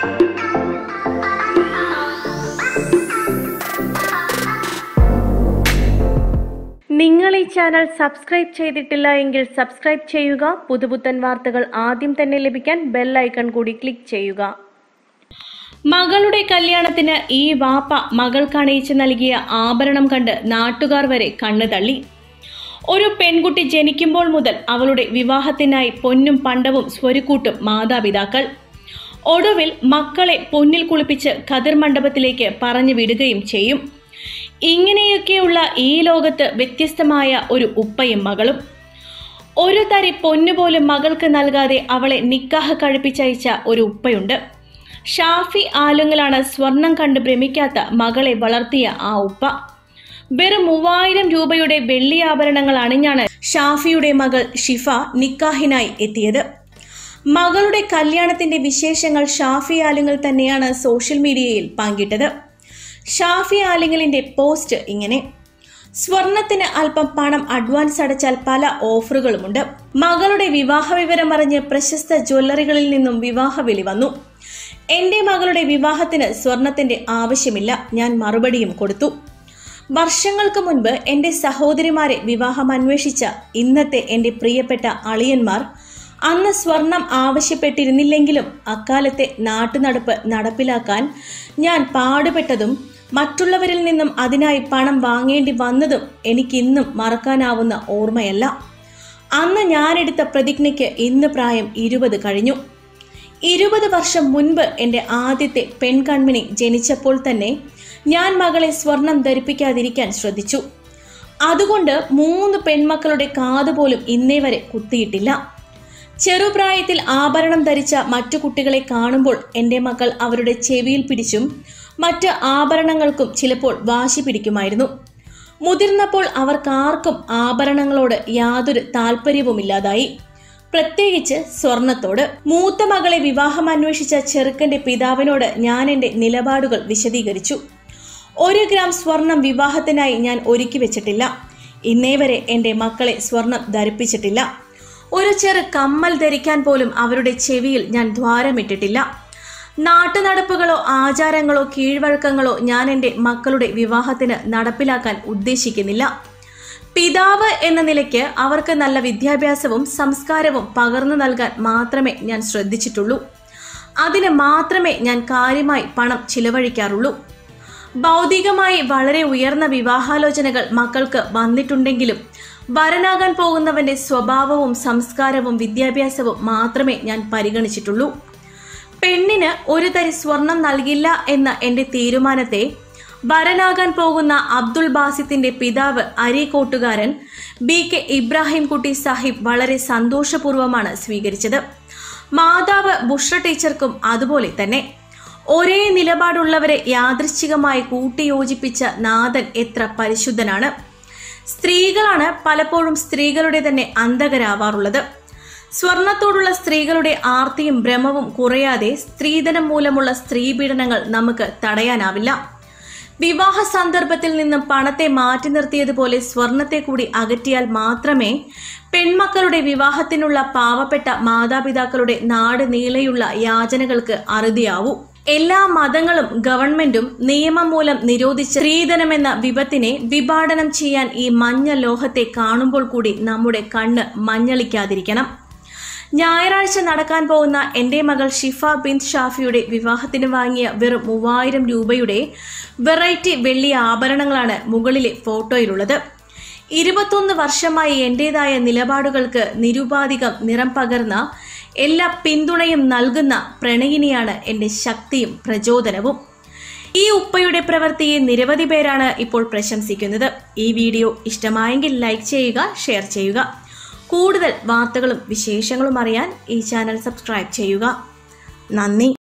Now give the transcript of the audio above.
നിങ്ങൾ ഈ channel subscribe ചെയ്തിട്ടില്ല എങ്കിൽ സബ്സ്ക്രൈബ് ചെയ്യുക പുതുപുത്തൻ വാർത്തകൾ ആദ്യം തന്നെ ലഭിക്കാൻ ബെൽ ഐക്കൺ കൂടി ക്ലിക്ക് ചെയ്യുക മകളുടെ കല്യാണത്തിന് ഈ വാപ്പ മകൾക്ക് അണിയിച്ച് നൽകിയ ആഭരണം കണ്ട് നാട്ടുകാർ വരെ കണ്ണു തള്ളി ഒരു പെൺകുട്ടി ജനിക്കുമ്പോൾ മുതൽ അവളുടെ വിവാഹത്തിനായി പൊന്നും പണ്ടവും സ്വരുക്കൂട്ടും മാതാപിതാക്കൾ ഒടുവിൽ മക്കളെ പൊന്നിൽ കുളിപ്പിച്ച് കതിർ മണ്ഡപത്തിലേക്ക് പറഞ്ഞു വിടുകയും ചെയ്യും ഇങ്ങനെയൊക്കെയുള്ള ഈ ലോകത്ത് വ്യത്യസ്തമായ ഒരു ഉപ്പയും മകളും ഒരു തരി പൊന്നുപോലും മകൾക്ക് നൽകാതെ അവളെ നിക്കാഹ് കഴിപ്പിച്ചയച്ച ഒരു ഉപ്പയുണ്ട് ഷാഫി ആലുങ്ങലാണ് സ്വർണം കണ്ട് ഭ്രമിക്കാത്ത മകളെ വളർത്തിയ ആ ഉപ്പ വെറും മൂവായിരം രൂപയുടെ വെള്ളി ആഭരണങ്ങൾ അണിഞ്ഞാണ് ഷാഫിയുടെ മകൾ ഷിഫ നിക്കാഹിനായി എത്തിയത് മകളുടെ കല്യാണത്തിന്റെ വിശേഷങ്ങൾ ഷാഫി ആലുങ്ങൾ തന്നെയാണ് സോഷ്യൽ മീഡിയയിൽ പങ്കിട്ടത് ഷാഫി ആലിങ്ങലിന്റെ പോസ്റ്റ് ഇങ്ങനെ സ്വർണത്തിന് അല്പം പണം അഡ്വാൻസ് അടച്ചാൽ പല ഓഫറുകളുമുണ്ട് മകളുടെ വിവാഹ വിവരം അറിഞ്ഞ് പ്രശസ്ത ജ്വല്ലറികളിൽ നിന്നും വിവാഹ വിളി വന്നു എന്റെ മകളുടെ വിവാഹത്തിന് സ്വർണത്തിന്റെ ആവശ്യമില്ല ഞാൻ മറുപടിയും കൊടുത്തു വർഷങ്ങൾക്ക് മുൻപ് എന്റെ സഹോദരിമാരെ വിവാഹം അന്വേഷിച്ച ഇന്നത്തെ എന്റെ പ്രിയപ്പെട്ട അളിയന്മാർ അന്ന് സ്വർണം ആവശ്യപ്പെട്ടിരുന്നില്ലെങ്കിലും അക്കാലത്തെ നാട്ടുനടപ്പ് നടപ്പിലാക്കാൻ ഞാൻ പാടുപെട്ടതും മറ്റുള്ളവരിൽ നിന്നും അതിനായി പണം വാങ്ങേണ്ടി വന്നതും എനിക്കിന്നും മറക്കാനാവുന്ന ഓർമ്മയല്ല അന്ന് ഞാനെടുത്ത പ്രതിജ്ഞയ്ക്ക് ഇന്ന് പ്രായം ഇരുപത് കഴിഞ്ഞു ഇരുപത് വർഷം മുൻപ് എൻ്റെ ആദ്യത്തെ പെൺകൺമിണി ജനിച്ചപ്പോൾ തന്നെ ഞാൻ മകളെ സ്വർണം ധരിപ്പിക്കാതിരിക്കാൻ ശ്രദ്ധിച്ചു അതുകൊണ്ട് മൂന്ന് പെൺമക്കളുടെ കാതുപോലും ഇന്നേ വരെ കുത്തിയിട്ടില്ല ചെറുപ്രായത്തിൽ ആഭരണം ധരിച്ച മറ്റു കുട്ടികളെ കാണുമ്പോൾ എൻ്റെ മക്കൾ അവരുടെ ചെവിയിൽ പിടിച്ചും മറ്റ് ആഭരണങ്ങൾക്കും ചിലപ്പോൾ വാശി പിടിക്കുമായിരുന്നു മുതിർന്നപ്പോൾ അവർക്കാർക്കും ആഭരണങ്ങളോട് യാതൊരു താല്പര്യവുമില്ലാതായി പ്രത്യേകിച്ച് സ്വർണത്തോട് മൂത്ത മകളെ വിവാഹം അന്വേഷിച്ച ചെറുക്കന്റെ പിതാവിനോട് ഞാൻ എൻ്റെ നിലപാടുകൾ വിശദീകരിച്ചു ഒരു ഗ്രാം സ്വർണം വിവാഹത്തിനായി ഞാൻ ഒരുക്കി വെച്ചിട്ടില്ല ഇന്നേ വരെ എൻ്റെ മക്കളെ സ്വർണം ധരിപ്പിച്ചിട്ടില്ല ഒരു ചെറു കമ്മൽ ധരിക്കാൻ പോലും അവരുടെ ചെവിയിൽ ഞാൻ ദ്വാരമിട്ടിട്ടില്ല നാട്ടുനടപ്പുകളോ ആചാരങ്ങളോ കീഴ്വഴക്കങ്ങളോ ഞാൻ എൻ്റെ മക്കളുടെ വിവാഹത്തിന് നടപ്പിലാക്കാൻ ഉദ്ദേശിക്കുന്നില്ല പിതാവ് എന്ന നിലയ്ക്ക് അവർക്ക് നല്ല വിദ്യാഭ്യാസവും സംസ്കാരവും പകർന്നു നൽകാൻ മാത്രമേ ഞാൻ ശ്രദ്ധിച്ചിട്ടുള്ളൂ അതിന് മാത്രമേ ഞാൻ കാര്യമായി പണം ചിലവഴിക്കാറുള്ളൂ ഭൗതികമായി വളരെ ഉയർന്ന വിവാഹാലോചനകൾ മക്കൾക്ക് വന്നിട്ടുണ്ടെങ്കിലും വരനാകാൻ പോകുന്നവന്റെ സ്വഭാവവും സംസ്കാരവും വിദ്യാഭ്യാസവും മാത്രമേ ഞാൻ പരിഗണിച്ചിട്ടുള്ളൂ പെണ്ണിന് ഒരു തരി സ്വർണം നൽകില്ല എന്ന എന്റെ തീരുമാനത്തെ വരനാകാൻ പോകുന്ന അബ്ദുൾ ബാസിത്തിന്റെ പിതാവ് അരീക്കോട്ടുകാരൻ ബി കെ ഇബ്രാഹിം കുട്ടി സാഹിബ് വളരെ സന്തോഷപൂർവ്വമാണ് സ്വീകരിച്ചത് മാതാവ് ബുഷ്ര ടീച്ചർക്കും അതുപോലെ തന്നെ ഒരേ നിലപാടുള്ളവരെ യാദൃശ്ചികമായി കൂട്ടിയോജിപ്പിച്ച നാഥൻ എത്ര പരിശുദ്ധനാണ് സ്ത്രീകളാണ് പലപ്പോഴും സ്ത്രീകളുടെ തന്നെ അന്ധകരാവാറുള്ളത് സ്വർണത്തോടുള്ള സ്ത്രീകളുടെ ആർത്തിയും ഭ്രമവും കുറയാതെ സ്ത്രീധനം മൂലമുള്ള സ്ത്രീപീഡനങ്ങൾ നമുക്ക് തടയാനാവില്ല വിവാഹ സന്ദർഭത്തിൽ നിന്നും പണത്തെ മാറ്റി നിർത്തിയതുപോലെ സ്വർണത്തെ കൂടി അകറ്റിയാൽ മാത്രമേ പെൺമക്കളുടെ വിവാഹത്തിനുള്ള പാവപ്പെട്ട മാതാപിതാക്കളുടെ നാട് നീളെയുള്ള യാചനകൾക്ക് അറുതിയാവൂ എല്ലാ മതങ്ങളും ഗവൺമെന്റും നിയമം മൂലം നിരോധിച്ച സ്ത്രീധനമെന്ന വിപത്തിനെ വിഭാടനം ചെയ്യാൻ ഈ മഞ്ഞ ലോഹത്തെ കാണുമ്പോൾ കൂടി നമ്മുടെ കണ്ണ് മഞ്ഞളിക്കാതിരിക്കണം ഞായറാഴ്ച നടക്കാൻ പോകുന്ന എൻ്റെ മകൾ ഷിഫ ബിൻ ഷാഫിയുടെ വിവാഹത്തിന് വാങ്ങിയ വെറും മൂവായിരം രൂപയുടെ വെറൈറ്റി വെള്ളി ആഭരണങ്ങളാണ് മുകളിലെ ഫോട്ടോയിലുള്ളത് ഇരുപത്തൊന്ന് വർഷമായി എൻ്റെതായ നിലപാടുകൾക്ക് നിരുപാധികം നിറം പകർന്ന എല്ലാ പിന്തുണയും നൽകുന്ന പ്രണയിനിയാണ് എൻ്റെ ശക്തിയും പ്രചോദനവും ഈ ഉപ്പയുടെ പ്രവൃത്തിയെ നിരവധി പേരാണ് ഇപ്പോൾ പ്രശംസിക്കുന്നത് ഈ വീഡിയോ ഇഷ്ടമായെങ്കിൽ ലൈക്ക് ചെയ്യുക ഷെയർ ചെയ്യുക കൂടുതൽ വാർത്തകളും വിശേഷങ്ങളും അറിയാൻ ഈ ചാനൽ സബ്സ്ക്രൈബ് ചെയ്യുക നന്ദി